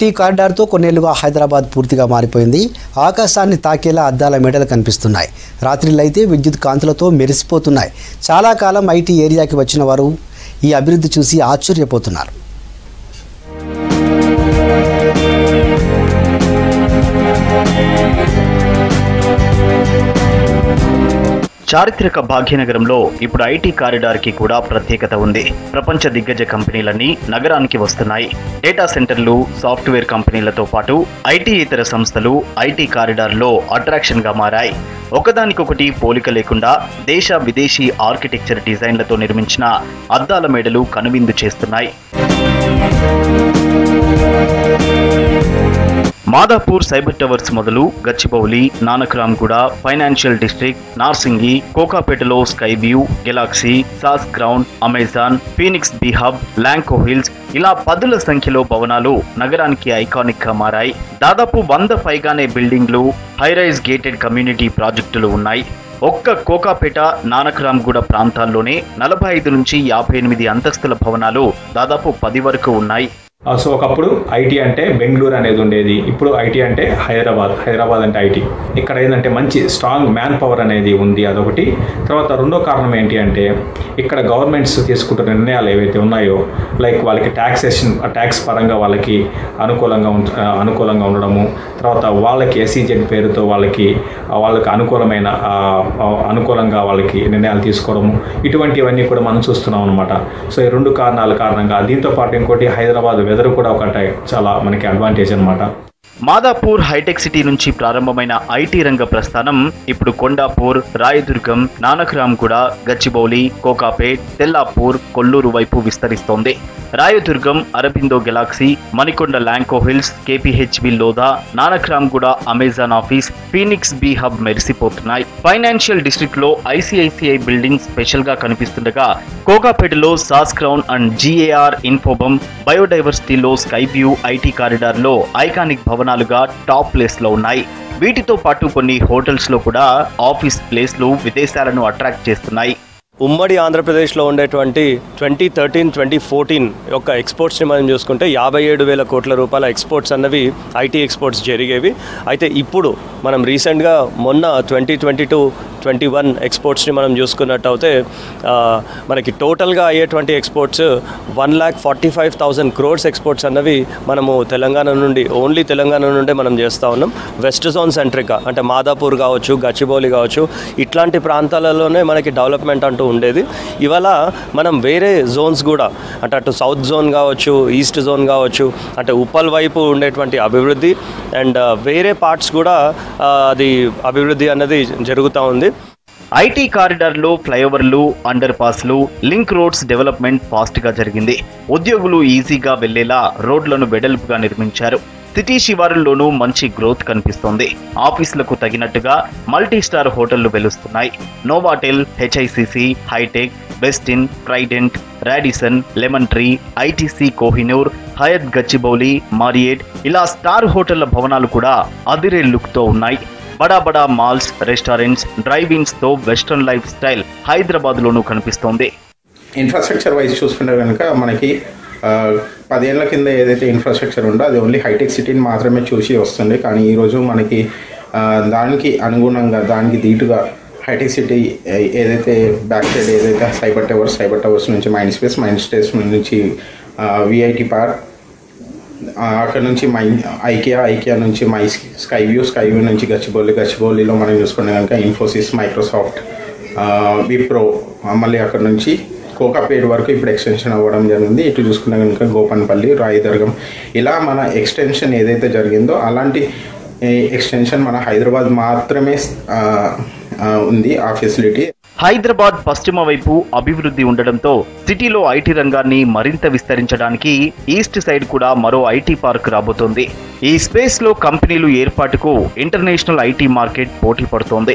tea కారిడార్తో కొన్నేళ్లుగా హైదరాబాద్ పూర్తిగా మారిపోయింది ఆకాశాన్ని తాకేలా అద్దాల మెడలు కనిపిస్తున్నాయి రాత్రిళ్ళైతే విద్యుత్ కాంతులతో మెరిసిపోతున్నాయి చాలా కాలం ఐటీ ఏరియాకి వచ్చిన వారు ఈ అభివృద్ధి చూసి ఆశ్చర్యపోతున్నారు చారిత్రక భాగ్యనగరంలో ఇప్పుడు ఐటీ కారిడార్ కి కూడా ప్రత్యేకత ఉంది ప్రపంచ దిగ్గజ కంపెనీలన్నీ నగరానికి వస్తున్నాయి డేటా సెంటర్లు సాఫ్ట్వేర్ కంపెనీలతో పాటు ఐటీ ఇతర సంస్థలు ఐటీ కారిడార్ లో అట్రాక్షన్ గా మారాయి ఒకదానికొకటి పోలిక లేకుండా దేశ విదేశీ ఆర్కిటెక్చర్ డిజైన్లతో నిర్మించిన అద్దాల మేడలు కనువిందు చేస్తున్నాయి మాదాపూర్ సైబర్ టవర్స్ మొదలు గచ్చిబౌలి నానక్రామ్గూడ ఫైనాన్షియల్ డిస్ట్రిక్ట్ నార్సింగి కోకాపేటలో Sky View Galaxy SAS ground Amazon Phoenix B Hub Lanco Hills ఇలా పదుల సంఖ్యలో భవనాలు నగరానికి ఐకానిక్ గా మారాయి దాదాపు వంద పైగానే బిల్డింగ్లు హైరైజ్ గేటెడ్ కమ్యూనిటీ ప్రాజెక్టులు ఉన్నాయి ఒక్క కోకాపేట నానక్రామ్గూడ ప్రాంతాల్లోనే నలభై ఐదు నుంచి యాభై ఎనిమిది అంతస్తుల భవనాలు దాదాపు పది వరకు ఉన్నాయి ఆ, సో ఒకప్పుడు ఐటీ అంటే బెంగళూరు అనేది ఉండేది ఇప్పుడు ఐటీ అంటే హైదరాబాద్ హైదరాబాద్ అంటే ఐటీ ఇక్కడ ఏంటంటే మంచి స్ట్రాంగ్ మ్యాన్ పవర్ అనేది ఉంది అదొకటి తర్వాత రెండో కారణం ఏంటి అంటే ఇక్కడ గవర్నమెంట్స్ తీసుకుంటున్న నిర్ణయాలు ఏవైతే ఉన్నాయో లైక్ వాళ్ళకి ట్యాక్సేషన్ ట్యాక్స్ పరంగా వాళ్ళకి అనుకూలంగా ఉంట ఆ, అనుకూలంగా ఉండడము తర్వాత వాళ్ళకి ఎస్సీజెడ్ పేరుతో వాళ్ళకి ఆ, వాళ్ళకి అనుకూలమైన ఆ, ఆ, అనుకూలంగా వాళ్ళకి నిర్ణయాలు తీసుకోవడము ఇటువంటివన్నీ కూడా మనం చూస్తున్నాం అనమాట సో ఈ రెండు కారణాల కారణంగా దీంతో పాటు ఇంకోటి హైదరాబాద్ వెదర్ కూడా ఒకటి చాలా మనకి అడ్వాంటేజ్ అనమాట మాదాపూర్ హైటెక్ సిటీ నుంచి ప్రారంభమైన ఐటీ రంగ ప్రస్థానం ఇప్పుడు కొండాపూర్ రాయదుర్గం నానక్రామ్గూడ గచ్చిబౌలి కోకాపేట్ తెల్లాపూర్ కొల్లూరు వైపు విస్తరిస్తోంది Rayadurgam Aurobindo Galaxy Manikonda Lanco Hills KPHB Lodha Nanakramguda Amazon office Phoenix B Hub మెరిసిపోతున్నాయి ఫైనాన్షియల్ డిస్ట్రిక్ట్ లో ఐసిఐసిఐ బిల్డింగ్ స్పెషల్ గా కనిపిస్తుండగా కోకాపేటలో SAS Crown and GAR Infobahn బయోడైవర్సిటీలో స్కై వ్యూ ఐటీ కారిడార్ లో ఐకానిక్ భవనాలుగా టాప్ ప్లేస్ లో ఉన్నాయి వీటితో పాటు కొన్ని హోటల్స్ లో కూడా ఆఫీస్ ప్లేస్లు విదేశాలను అట్రాక్ట్ చేస్తున్నాయి ఉమ్మడి ఆంధ్రప్రదేశ్లో ఉండేటువంటి ట్వంటీ థర్టీన్ ట్వంటీ ఫోర్టీన్ యొక్క ఎక్స్పోర్ట్స్ని మనం చూసుకుంటే యాభై ఏడు వేల కోట్ల రూపాయల ఎక్స్పోర్ట్స్ అన్నవి ఐటీ ఎక్స్పోర్ట్స్ జరిగేవి అయితే ఇప్పుడు మనం రీసెంట్గా మొన్న twenty twenty two twenty one ఎక్స్పోర్ట్స్ని మనం చూసుకున్నట్టయితే ఆ, మనకి టోటల్గా అయ్యేటువంటి exports one lakh forty five thousand crores exports అన్నవి మనము తెలంగాణ నుండి ఓన్లీ తెలంగాణ నుండే మనం చేస్తూ ఉన్నాం వెస్ట్ జోన్ సెంట్రిక్ అంటే మాదాపూర్ కావచ్చు గచ్చిబౌలి కావచ్చు ఇట్లాంటి ప్రాంతాలలోనే మనకి డెవలప్మెంట్ అంటూ ఉండేది ఇవాళ మనం వేరే జోన్స్ కూడా అంటే అటు సౌత్ జోన్ కావచ్చు ఈస్ట్ జోన్ కావచ్చు అంటే ఉప్పల్ వైపు ఉండేటువంటి అభివృద్ధి అండ్ వేరే పార్ట్స్ కూడా ఆ, అది అభివృద్ధి అన్నది జరుగుతూ ఉంది ఐటీ కారిడార్లో ఫ్లైఓవర్లు అండర్ పాస్లు లింక్ రోడ్స్ డెవలప్మెంట్ ఫాస్ట్ గా జరిగింది ఉద్యోగులు ఈజీగా వెళ్లేలా రోడ్లను వెడల్పుగా నిర్మించారు సిటీ శివారుల్లోనూ మంచి గ్రోత్ కనిపిస్తోంది ఆఫీసులకు తగినట్టుగా మల్టీ స్టార్ హోటళ్లు వెలుస్తున్నాయి Novotel HICC Hitech Westin Trident Radisson Lemon Tree ITC Kohinoor Hyatt Gachibowli Marriott ఇలా స్టార్ హోటళ్ల భవనాలు కూడా అదిరే లుక్ తో ఉన్నాయి బడా బడా మాల్స్ రెస్టారెంట్స్ డ్రైవ్ ఇన్స్ తో వెస్ట్రన్ లైఫ్ స్టైల్ హైదరాబాద్ లోనూ కనిపిస్తోంది ఇన్ఫ్రాస్ట్రక్చర్ వైజ్ చూసుకుంటే కనుక మనకి ఆ, పదేళ్ల కింద ఏదైతే ఇన్ఫ్రాస్ట్రక్చర్ ఉందో అది ఓన్లీ హైటెక్ సిటీని మాత్రమే చూసి వస్తుంది కానీ ఈరోజు మనకి ఆ, దానికి అనుగుణంగా దానికి దీటుగా హైటెక్ సిటీ ఏ- ఏదైతే బ్యాక్ సైడ్ ఏదైతే సైబర్ టవర్స్ సైబర్ టవర్స్ నుంచి మైండ్ స్పేస్ మైండ్ స్పేస్ నుంచి విఐటి పార్క్ ఆ, అక్కడ నుంచి మై ఐకియా ఐకియా నుంచి my Sky View Sky View నుంచి గచ్చిబౌలి గచ్చిబౌలిలో మనం చూసుకుంటే కనుక ఇన్ఫోసిస్ మైక్రోసాఫ్ట్ ఆ, విప్రో ఆ, మళ్ళీ అక్కడ నుంచి కోకాపేట్ వరకు ఇప్పుడు ఎక్స్టెన్షన్ అవ్వడం జరిగింది ఇటు చూసుకుంటే కనుక గోపన్పల్లి రాయదుర్గం ఇలా మన ఎక్స్టెన్షన్ ఏదైతే జరిగిందో అలాంటి ఎక్స్టెన్షన్ మన హైదరాబాద్ మాత్రమే ఆ, ఆ, ఉంది ఆ ఫెసిలిటీ హైదరాబాద్ పశ్చిమ వైపు అభివృద్ధి ఉండడంతో సిటీలో ఐటీ రంగాన్ని మరింత విస్తరించడానికి ఈస్ట్ సైడ్ కూడా మరో ఐటీ పార్క్ రాబోతోంది ఈ స్పేస్ లో కంపెనీలు ఏర్పాటుకు ఇంటర్నేషనల్ ఐటీ మార్కెట్ పోటీ పడుతోంది